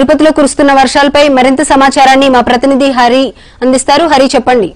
తిరుపతిలో కురుస్తున్న వర్షాలపై మరింత సమాచారాన్ని మా ప్రతినిధి హరి అందిస్తారు హరి చెప్పండి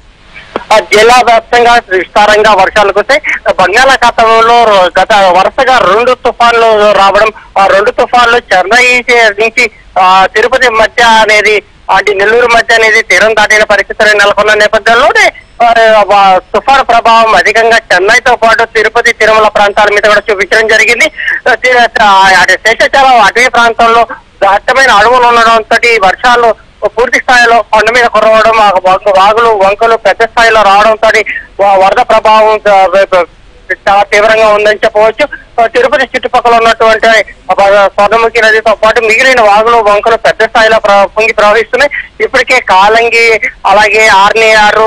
ఆ జిల్లా వ్యాప్తంగా విస్తారంగా వర్షాలు కురిసాయి బంగాళాఖాతంలో గత వరుసగా రెండు తుఫాన్లు రావడం ఆ రెండు తుఫాన్లు చెన్నై నుంచి ఆ, తిరుపతి మధ్య అనేది అంటే నెల్లూరు మధ్య అనేది తీరం దాటిన పరిస్థితులు నెలకొన్న నేపథ్యంలోనే ఆ, వా- తుఫాను ప్రభావం అధికంగా చెన్నైతో పాటు తిరుపతి తిరుమల ప్రాంతాల మీద కూడా చూపించడం జరిగింది ఆ, తి- ఆ, అటు శేషాచలం అటవీ ప్రాంతంలో దట్టమైన అడవులు ఉండడంతో వర్షాలు పూర్తి స్థాయిలో కొండ మీద కురవడం ఆ వంక- వాగులు వంకలు పెద్ద స్థాయిలో రావడంతో వరద ప్రభావం ఆ, వే- వే- చాలా తీవ్రంగా ఉందని చెప్పవచ్చు ఆ, తిరుపతి చుట్టుపక్కల ఉన్నటువంటి ఆ, స్వర్ణముఖి నదితో పాటు మిగిలిన వాగులు వంకలు పెద్ద స్థాయిలో ప్ర- పొంగి ప్రవహిస్తున్నాయి ఇప్పటికే కాలంగి అలాగే ఆర్నియారు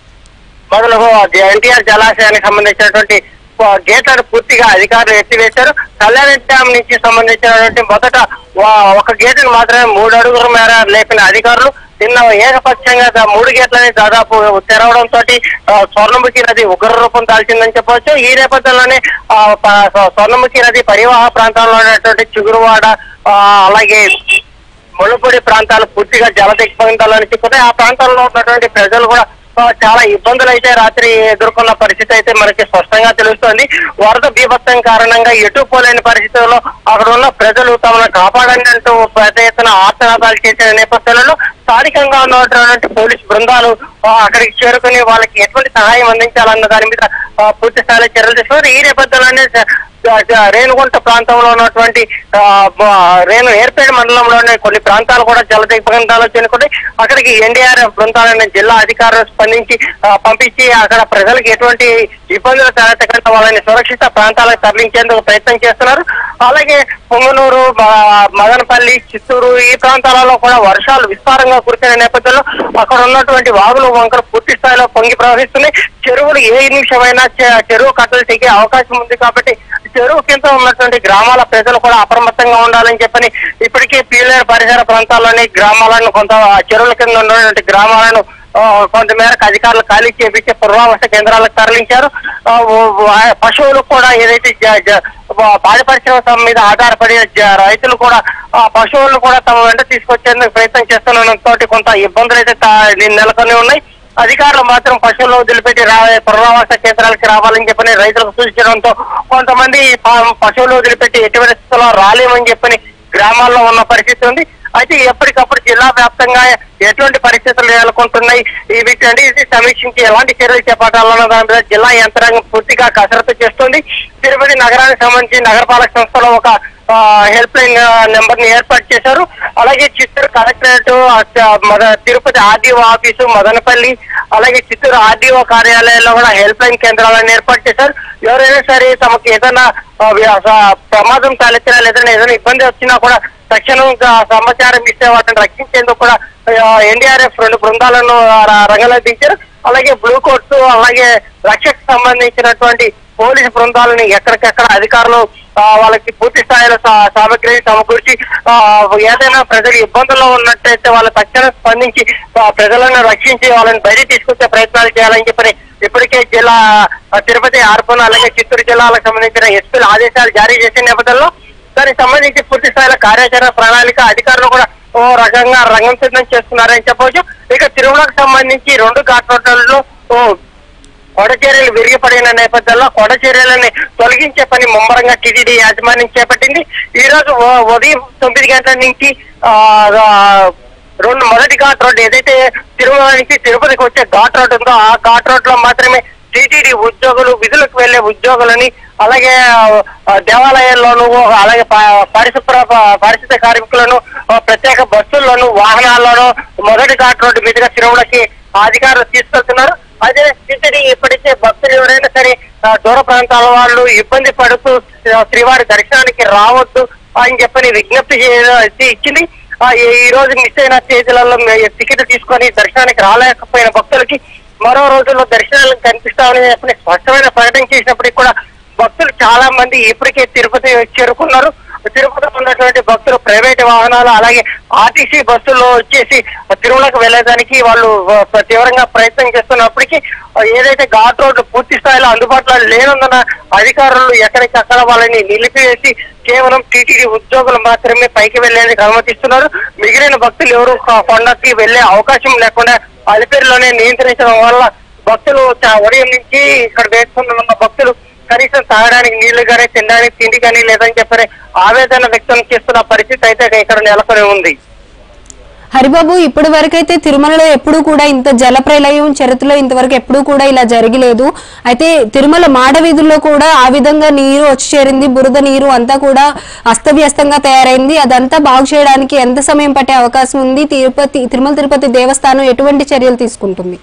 మొదలగు ఎన్టీఆర్ జలాశయానికి సంబంధించినటువంటి ఆ, గేట్లను పూర్తిగా అధికారులు ఎత్తివేశారు కళ్యాణ డ్యామ్ నుంచి సంబంధించినటువంటి మొదట వా- ఒక గేటును మాత్రమే మూడు అడుగుల మేర లేపిన అధికారులు నిన్న ఏకపక్షంగా దా- మూడు గేట్లని దాదాపు తెరవడంతో స్వర్ణముఖి నది ఉగ్ర రూపం దాల్చిందని చెప్పవచ్చు ఈ నేపథ్యంలోనే ఆ, ప- స్వర్ణముఖి నది పరివాహ ప్రాంతాల్లో ఉన్నటువంటి చిగురువాడ ఆ, అలాగే ముళ్ళపూడి ప్రాంతాలు పూర్తిగా జల దిగ్బంధాలని చెప్పుకుంటే ఆ ప్రాంతాల్లో ఉన్నటువంటి ప్రజలు కూడా ఆ, చాలా ఇబ్బందులు అయితే రాత్రి ఎదుర్కొన్న పరిస్థితి అయితే మనకి స్పష్టంగా తెలుస్తోంది వరద బీభత్సం కారణంగా ఎటు పోలేని పరిస్థితుల్లో అక్కడ ఉన్న ప్రజలు తమను కాపాడండి అంటూ పెద్ద ఎత్తున ఆర్తనాదాలు చేసిన నేపథ్యంలో స్థానికంగా ఉన్నటువంటి పోలీస్ బృందాలు ఆ, అక్కడికి చేరుకుని వాళ్ళకి ఎటువంటి సహాయం అందించాలన్న దాని మీద ఆ, పూర్తి స్థాయిలో చర్యలు తీసుకున్నారు ఈ నేపథ్యంలోనే జ- జ- జ- రేణుగుంట ప్రాంతంలో ఉన్నటువంటి ఆ, బ- రేణు ఏర్పేట మండలంలోని కొన్ని ప్రాంతాలు కూడా జల దిగ్బంధాలు చేరుకుని అక్కడికి ఎన్డీఆర్ఎఫ్ బృందాలను జిల్లా అధికారులు స్పందించి ఆ, పంపించి అక్కడ ప్రజలకు ఎటువంటి ఇబ్బందులు తలెత్తకుండా వాళ్ళని సురక్షిత ప్రాంతాలకు తరలించేందుకు ప్రయత్నం చేస్తున్నారు అలాగే పొంగనూరు మ- మదనపల్లి చిత్తూరు ఈ ప్రాంతాలలో కూడా వర్షాలు విస్తారంగా కురిసిన నేపథ్యంలో అక్కడ ఉన్నటువంటి వాగులు వంకలు పూర్తి స్థాయిలో పొంగి ప్రవహిస్తున్నాయి చెరువులు ఏ నిమిషమైనా చె- చెరువు కట్టలు తెగే అవకాశం ఉంది కాబట్టి చెరువు కింద ఉన్నటువంటి గ్రామాల ప్రజలు కూడా అప్రమత్తంగా ఉండాలని చెప్పని ఇప్పటికే పీలేరు పరిసర ప్రాంతాల్లోని గ్రామాలను కొంత ఆ చెరువుల కింద ఉన్నటువంటి గ్రామాలను ఆ, కొంతమేరకు అధికారులు ఖాళీ చేపించి పునరావాస కేంద్రాలకు తరలించారు ఆ, ఓ- వా- పశువులు కూడా ఏదైతే జ- జ- వా- పాడి పరిశ్రమ మీద ఆధారపడి జ- రైతులు కూడా ఆ పశువులను కూడా తమ వెంట తీసుకొచ్చేందుకు ప్రయత్నం చేస్తున్నంతో కొంత ఇబ్బందులు అయితే తా- నెలకొని ఉన్నాయి అధికారులు మాత్రం పశువులు వదిలిపెట్టి రా పునరావాస కేంద్రాలకి రావాలని చెప్పని రైతులకు సూచించడంతో కొంతమంది ప- పశువులు వదిలిపెట్టి ఎటువంటి స్థితిలో రాలేమని చెప్పని గ్రామాల్లో ఉన్న పరిస్థితి ఉంది అయితే ఎప్పటికప్పుడు జిల్లా వ్యాప్తంగా ఎటువంటి పరిస్థితులు నెలకొంటున్నాయి ఈ వీటండి ఇది సమీక్షించి ఎలాంటి చర్యలు చేపట్టాలన్న దాని మీద జిల్లా యంత్రాంగం పూర్తిగా కసరత్తు చేస్తుంది తిరుపతి నగరానికి సంబంధించి నగరపాలక సంస్థలో ఒక హెల్ప్ లైన్ నెంబర్ ని ఏర్పాటు చేశారు అలాగే చిత్తూరు కలెక్టరేట్ ఆ, మద- తిరుపతి ఆర్డీఓ ఆఫీసు మదనపల్లి అలాగే చిత్తూరు ఆర్డీఓ కార్యాలయాల్లో కూడా హెల్ప్ లైన్ కేంద్రాలను ఏర్పాటు చేశారు ఎవరైనా సరే తమకు ఏదైనా ఆ, వ్య- స- ప్రమాదం తలెత్తినా లేదైనా ఏదైనా ఇబ్బంది వచ్చినా కూడా తక్షణం గా సమాచారం ఇస్తే వాటిని రక్షించేందుకు కూడా ఎన్డీఆర్ఎఫ్ రెండు బృందాలను ఆ, ర- రంగంలో దించారు అలాగే బ్లూ కోట్స్ అలాగే రక్షకు సంబంధించినటువంటి పోలీసు బృందాలని ఎక్కడికెక్కడ అధికారులు ఆ, వాళ్ళకి పూర్తి స్థాయిలో సా- సామగ్రిని సమకూర్చి ఆ, ఏదైనా ప్రజలు ఇబ్బందుల్లో ఉన్నట్టయితే వాళ్ళ తక్షణం స్పందించి ఆ, ప్రజలను రక్షించి వాళ్ళని బయటికి తీసుకొచ్చే ప్రయత్నాలు చేయాలని చెప్పని ఇప్పటికే జిల్లా ఆ, తిరుపతి అర్బన్ అలాగే చిత్తూరు జిల్లాలకు సంబంధించిన ఎస్పీలు ఆదేశాలు జారీ చేసిన నేపథ్యంలో దానికి సంబంధించి పూర్తి స్థాయిలో కార్యాచరణ ప్రణాళిక అధికారులు కూడా ఓ రకంగా రంగం సిద్ధం చేస్తున్నారని చెప్పవచ్చు ఇక తిరుమలకు సంబంధించి రెండు ఘాట్ రోడ్లలో ఓ కొండ చర్యలు విరిగిపడిన నేపథ్యంలో కొండ చర్యలని తొలగించే పని ముమ్మరంగా టీటీడీ యాజమాన్యం చేపట్టింది ఈ రోజు ఉ- ఉదయం తొమ్మిది గంటల నుంచి ఆ, ఆ, రెండు మొదటి ఘాట్ రోడ్ ఏదైతే తిరుమల నుంచి తిరుపతికి వచ్చే ఘాట్ రోడ్ ఉందో ఆ ఘాట్ రోడ్ లో మాత్రమే టీటీడీ ఉద్యోగులు విధులకు వెళ్లే ఉద్యోగులని అలాగే ఆ, దేవాలయాల్లోనూ అలాగే ప- పరిశుభ్ర ప- పరిశుద్ధ కార్మికులను ఆ, ప్రత్యేక బస్సుల్లోనూ వాహనాల్లోనూ మొదటి ఘాట్ రోడ్డు మీదుగా తిరుమలకి అధికారులు తీసుకెళ్తున్నారు అదే స్థితిని ఇప్పటికే భక్తులు ఎవరైనా సరే ఆ, దూర ప్రాంతాల వాళ్ళు ఇబ్బంది పడుతూ ఆ, శ్రీవారి దర్శనానికి రావద్దు అని చెప్పని విజ్ఞప్తి చే- ఇచ్చింది ఆ, ఈ ఈ రోజు మిస్ అయిన తేదీలలో మే- టికెట్ తీసుకొని దర్శనానికి రాలేకపోయిన భక్తులకి మరో రోజుల్లో దర్శనాలు కనిపిస్తామని చెప్పని స్పష్టమైన ప్రకటన చేసినప్పటికీ కూడా భక్తులు చాలా మంది ఇప్పటికే తిరుపతి చేరుకున్నారు తిరుపతిలో ఉన్నటువంటి భక్తులు ప్రైవేట్ వాహనాలు అలాగే ఆర్టీసీ బస్సుల్లో వచ్చేసి తిరుమలకు వెళ్ళడానికి వాళ్ళు ఆ, తీవ్రంగా ప్రయత్నం చేస్తున్నప్పటికీ ఆ, ఏదైతే ఘాట్ రోడ్డు పూర్తి స్థాయిలో అందుబాటులో లేనందున అధికారులు ఎక్కడికక్కడ వాళ్ళని నిలిపివేసి కేవలం టీటీడీ ఉద్యోగులు మాత్రమే పైకి వెళ్లేందుకు అనుమతిస్తున్నారు మిగిలిన భక్తులు ఎవరు కొ- కొండకి వెళ్లే అవకాశం లేకుండా అలిపిరిలోనే నియంత్రించడం వల్ల భక్తులు చా- ఉదయం నుంచి ఇక్కడ వేస్తున్న భక్తులు కనీసం తాగడానికి నీళ్లు కానీ తినడానికి తిండి కానీ లేదని చెప్పని ఆవేదన వ్యక్తం చేస్తున్న పరిస్థితి అయితే ఇక్కడ నెలకొని ఉంది హరిబాబు ఇప్పటి వరకైతే తిరుమలలో ఎప్పుడూ కూడా ఇంత జల ప్రళయం చరిత్రలో ఇంతవరకు ఎప్పుడూ కూడా ఇలా జరగలేదు అయితే తిరుమల మాడ వీధుల్లో కూడా ఆ విధంగా నీరు వచ్చి చేరింది బురద నీరు అంతా కూడా అస్తవ్యస్తంగా తయారైంది అదంతా బాగు చేయడానికి ఎంత సమయం పట్టే అవకాశం ఉంది తిరుపతి తిరుమల తిరుపతి దేవస్థానం ఎటువంటి చర్యలు తీసుకుంటుంది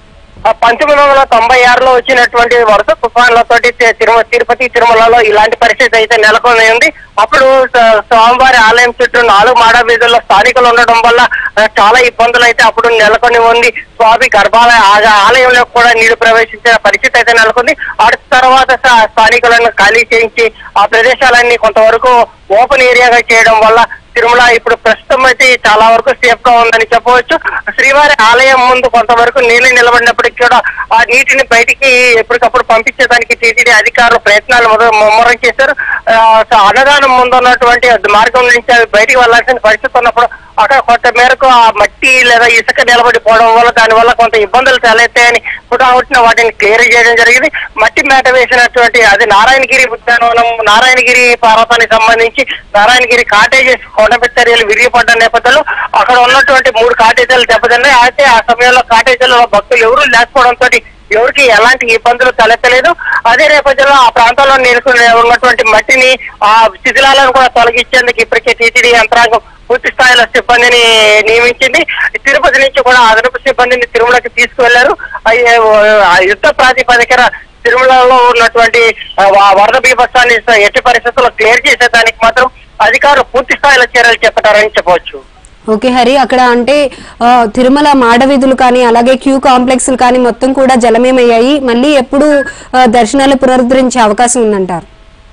ఆ పంతొమ్మిది వందల తొంభై ఆరులో వచ్చినటువంటి వరుస తుఫాన్లతోటి తి- తిరుమ తిరుపతి తిరుమలలో ఇలాంటి పరిస్థితి అయితే నెలకొని ఉంది అప్పుడు స- స్వామివారి ఆలయం చుట్టూ నాలుగు మాడ వీధుల్లో స్థానికులు ఉండడం వల్ల ఆ, చాలా ఇబ్బందులు అయితే అప్పుడు నెలకొని ఉంది స్వామి గర్భాలయ ఆ- ఆలయంలో కూడా నీరు ప్రవేశించిన పరిస్థితి అయితే నెలకొంది ఆ తర్వాత స- స్థానికులను ఖాళీ చేయించి ఆ ప్రదేశాలన్నీ కొంతవరకు ఓపెన్ ఏరియాగా చేయడం వల్ల తిరుమల ఇప్పుడు ప్రస్తుతం అయితే చాలా వరకు సేఫ్ గా ఉందని చెప్పవచ్చు శ్రీవారి ఆలయం ముందు కొంతవరకు నీళ్లు నిలబడినప్పటికీ కూడా ఆ నీటిని బయటికి ఎప్పటికప్పుడు పంపించేదానికి టీటీడీ అధికారులు ప్రయత్నాలు మొద- ముమ్మరం చేశారు ఆ, సో అన్నదానం ముందు ఉన్నటువంటి మార్గం నుంచి అవి బయటికి వెళ్లాల్సిన పరిస్థితి ఉన్నప్పుడు అక్కడ కొంత మేరకు ఆ మట్టి లేదా ఇసుక నిలబడిపోవడం వల్ల దాని వల్ల కొంత ఇబ్బందులు తలెత్తాయని పుటాహుట్టిన వాటిని క్లియర్ చేయడం జరిగింది మట్టి మేట వేసినటువంటి అది నారాయణగిరి ఉద్యానవనం నారాయణగిరి పర్వతానికి సంబంధించి నారాయణగిరి కాటేజెస్ కొండపెట్టేరియలు విరిగిపడ్డ నేపథ్యంలో అక్కడ ఉన్నటువంటి మూడు కాటేజీలు దెబ్బతిన్నాయి అయితే ఆ సమయంలో కాటేజీలలో భక్తులు ఎవరూ లేకపోవడంతో ఎవరికి ఎలాంటి ఇబ్బందులు తలెత్తలేదు అదే నేపథ్యంలో ఆ ప్రాంతంలో నెలకొని ఉన్నటువంటి మట్టిని ఆ శిథిలాలను కూడా తొలగించేందుకు ఇప్పటికే టీటీడీ యంత్రాంగం పూర్తి స్థాయిలో సిబ్బందిని నియమించింది తిరుపతి నుంచి కూడా అదనపు సిబ్బందిని తిరుమలకి తీసుకువెళ్లారు అయ్యే, ఆ యుద్ధ ప్రాతిపదికన తిరుమలలో ఉన్నటువంటి ఆ, వ- వరద బీభత్సాన్ని ఎట్టి పరిస్థితుల్లో క్లియర్ చేసేదానికి మాత్రం అధికారులు పూర్తి స్థాయిలో చర్యలు చేపట్టారని చెప్పవచ్చు ఓకే హరి అక్కడ అంటే ఆ, తిరుమల మాడ వీధులు కానీ అలాగే క్యూ కాంప్లెక్స్లు కానీ మొత్తం కూడా జలమయమయ్యాయి మళ్ళీ ఎప్పుడు ఆ, దర్శనాలు పునరుద్ధరించే అవకాశం ఉందంటారు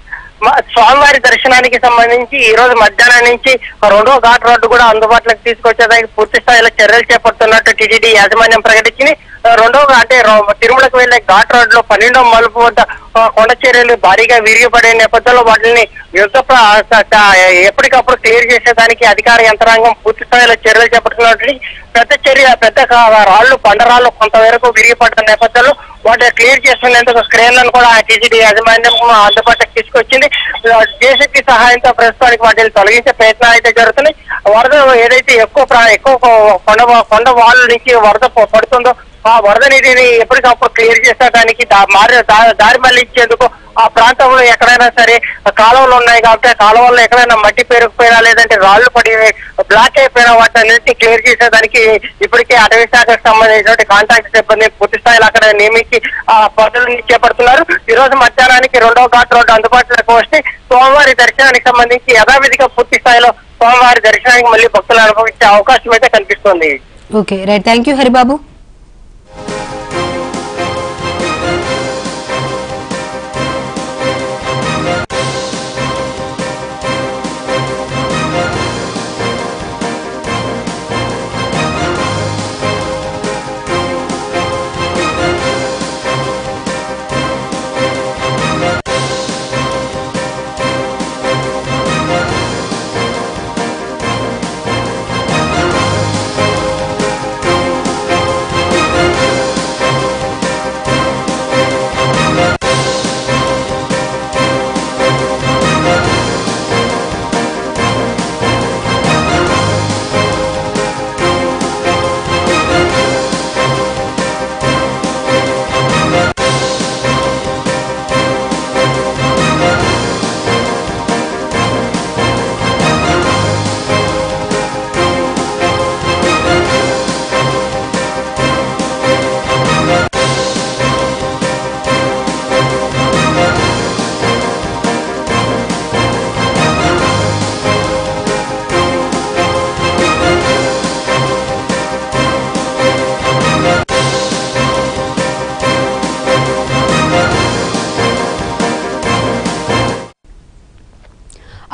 మ- స్వామివారి దర్శనానికి సంబంధించి ఈ రోజు మధ్యాహ్నం నుంచి రెండో ఘాట్ రోడ్డు కూడా అందుబాటులోకి తీసుకొచ్చేదానికి పూర్తి స్థాయిలో చర్యలు చేపడుతున్నట్టు టీటీడీ యాజమాన్యం ప్రకటించింది ఆ, రెండో అంటే రో- తిరుమలకు వెళ్లే ఘాట్ రోడ్ లో పన్నెండో మలుపు వద్ద ఆ, కొండ చర్యలు భారీగా విరిగిపడే నేపథ్యంలో వాటిని యుద్ధ ప్ర- క- క- ఎప్పటికప్పుడు క్లియర్ చేసేదానికి అధికార యంత్రాంగం పూర్తి స్థాయిలో చర్యలు చేపడుతున్నట్టు పెద్ద చర్య పెద్ద క- రాళ్లు బండరాళ్లు కొంతవరకు విరిగిపడ్డ నేపథ్యంలో వాటిని క్లియర్ చేసుకునేందుకు క్రేన్లను కూడా టీజీడీ యాజమాన్యం అందుబాటులోకి తీసుకొచ్చింది జేసీపీ సహాయంతో ప్రస్తుతానికి వాటిని తొలగించే ప్రయత్నాలు అయితే జరుగుతున్నాయి వరద ఏదైతే ఎక్కువ ప్రా- ఎక్కువ కొండ కొండ వాళ్ళ నుంచి వరద ప- పడుతుందో ఆ వరద నీటిని ఎప్పటికప్పుడు క్లియర్ చేసేదానికి దా- మారి దా- దారి మళ్లించేందుకు ఆ ప్రాంతంలో ఎక్కడైనా సరే కాలువలు ఉన్నాయి కాబట్టి ఆ కాలువల్లో ఎక్కడైనా మట్టి పేరుకుపోయినా లేదంటే రాళ్లు పడి బ్లాక్ అయిపోయిన వాటిని క్లియర్ చేసేదానికి ఇప్పటికే అటవీ శాఖకు సంబంధించినటువంటి కాంట్రాక్ట్ సిబ్బంది పూర్తి స్థాయిలో అక్కడ నియమించి ఆ పనులను చేపడుతున్నారు ఈ రోజు మధ్యాహ్నానికి రెండో ఘాట్ రోడ్డు అందుబాటులోకి వస్తే సోమవారి దర్శనానికి సంబంధించి యథావిధిగా పూర్తి స్థాయిలో సోమవారి దర్శనానికి మళ్ళీ భక్తులు అనుభవించే అవకాశం అయితే కనిపిస్తుంది okay right thank you Haribabu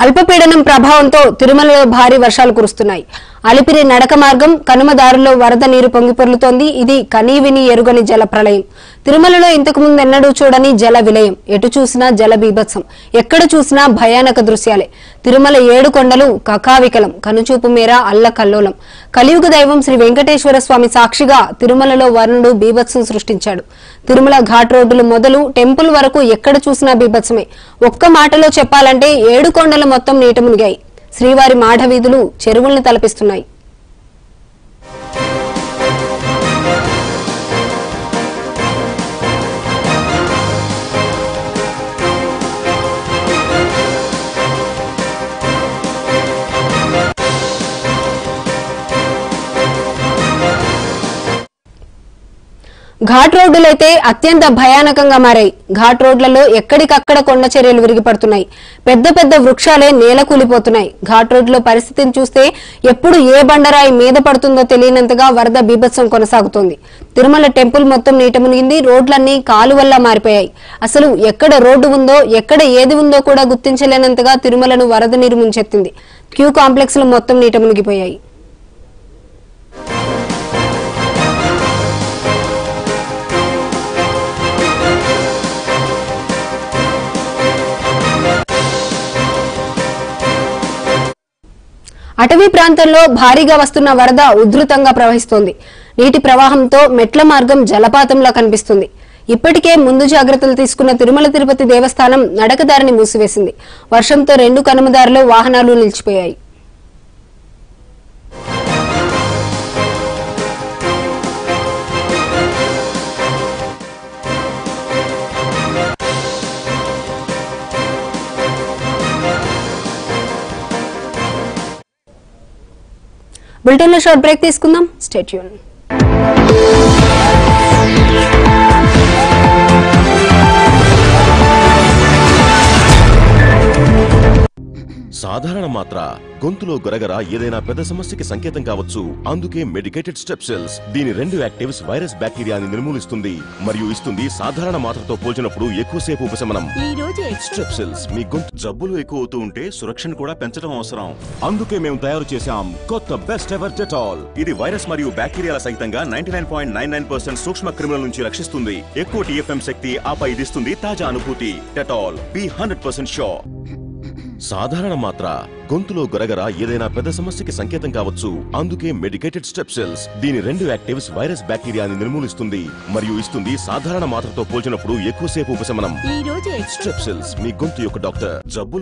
అల్పపీడనం ప్రభావంతో తిరుమలలో భారీ వర్షాలు కురుస్తున్నాయి అలిపిరి నడక మార్గం కనుమదారుల్లో వరద నీరు పొంగిపొర్లుతోంది ఇది కనీవిని ఎరుగని జల ప్రళయం తిరుమలలో ఇంతకు ముందు ఎన్నడూ చూడని జల విలయం ఎటు చూసినా జల బీభత్సం ఎక్కడ చూసినా భయానక దృశ్యాలే తిరుమల ఏడు కొండలు కకావికలం కనుచూపు మేర అల్ల కల్లోలం కలియుగ దైవం శ్రీ వెంకటేశ్వర స్వామి సాక్షిగా తిరుమలలో వరుణుడు బీభత్సం సృష్టించాడు తిరుమల ఘాట్ రోడ్డులు మొదలు టెంపుల్ వరకు ఎక్కడ చూసినా బీభత్సమే ఒక్క మాటలో చెప్పాలంటే ఏడు కొండలు మొత్తం నీట మునిగాయి శ్రీవారి మాఢవీధులు చెరువుల్ని తలపిస్తున్నాయి ఘాట్ రోడ్డులైతే అత్యంత భయానకంగా మారాయి ఘాట్ రోడ్లలో ఎక్కడికక్కడ కొండ చర్యలు విరిగిపడుతున్నాయి పెద్ద పెద్ద వృక్షాలే నేల కూలిపోతున్నాయి ఘాట్ రోడ్లో పరిస్థితిని చూస్తే ఎప్పుడు ఏ బండరాయి మీద పడుతుందో తెలియనంతగా వరద బీభత్సం కొనసాగుతోంది తిరుమల టెంపుల్ మొత్తం నీట మునిగింది రోడ్లన్నీ కాలువల్లా మారిపోయాయి అసలు ఎక్కడ రోడ్డు ఉందో ఎక్కడ ఏది ఉందో కూడా గుర్తించలేనంతగా తిరుమలను వరద నీరు ముంచెత్తింది క్యూ కాంప్లెక్స్లు మొత్తం నీట మునిగిపోయాయి అటవీ ప్రాంతంలో భారీగా వస్తున్న వరద ఉధృతంగా ప్రవహిస్తోంది నీటి ప్రవాహంతో మెట్ల మార్గం జలపాతంలా కనిపిస్తుంది ఇప్పటికే ముందు జాగ్రత్తలు తీసుకున్న తిరుమల తిరుపతి దేవస్థానం నడకదారిని మూసివేసింది వర్షంతో రెండు కనుమదారిలో వాహనాలు నిలిచిపోయాయి బులెటిన్లో షార్ట్ బ్రేక్ తీసుకుందాం స్టేట్యూన్ సాధారణ మాత్ర గొంతులో గొరగర ఏదైనా పెద్ద సమస్యకి సంకేతం కావచ్చు అందుకే మెడికేటెడ్ స్టెప్సెల్స్ దీని రెండు యాక్టివ్స్ వైరస్ బ్యాక్టీరియాని నిర్మూలిస్తుంది మరియు ఇస్తుంది సాధారణ మాత్రతో పోల్చినప్పుడు ఎక్కువసేపు ఉపశమనం ఈ రోజు ఎక్స్ట్రా స్టెప్సెల్స్ మీ గొంతు జబ్బులు ఎక్కువ అవుతూ ఉంటే సురక్షను కూడా పెంచడం అవసరం అందుకే మేము తయారు చేశాం కొత్త బెస్ట్ ఎవర్ డెటాల్ ఇది వైరస్ మరియు బ్యాక్టీరియాల సహితంగా ninety nine point nine nine percent సూక్ష్మ క్రిముల నుంచి రక్షిస్తుంది ఎక్కువ టీఎఫ్ఎం శక్తి ఆపై ఇది ఇస్తుంది తాజా అనుభూతి Dettol be hundred percent sure సాధారణ మాత్ర గొంతులో గొరగర ఏదైనా పెద్ద సమస్యకి సంకేతం కావచ్చు అందుకే మెడికేటెడ్ స్టెప్సెల్స్ దీని రెండు యాక్టివ్స్ వైరస్ బ్యాక్టీరియాని నిర్మూలిస్తుంది మరియు ఇస్తుంది సాధారణ మాత్రతో పోల్చినప్పుడు ఎక్కువసేపు ఉపశమనం ఈ రోజు ఎక్స్ట్రా స్టెప్సెల్స్ మీ గొంతు యొక్క డాక్టర్ జబ్బులు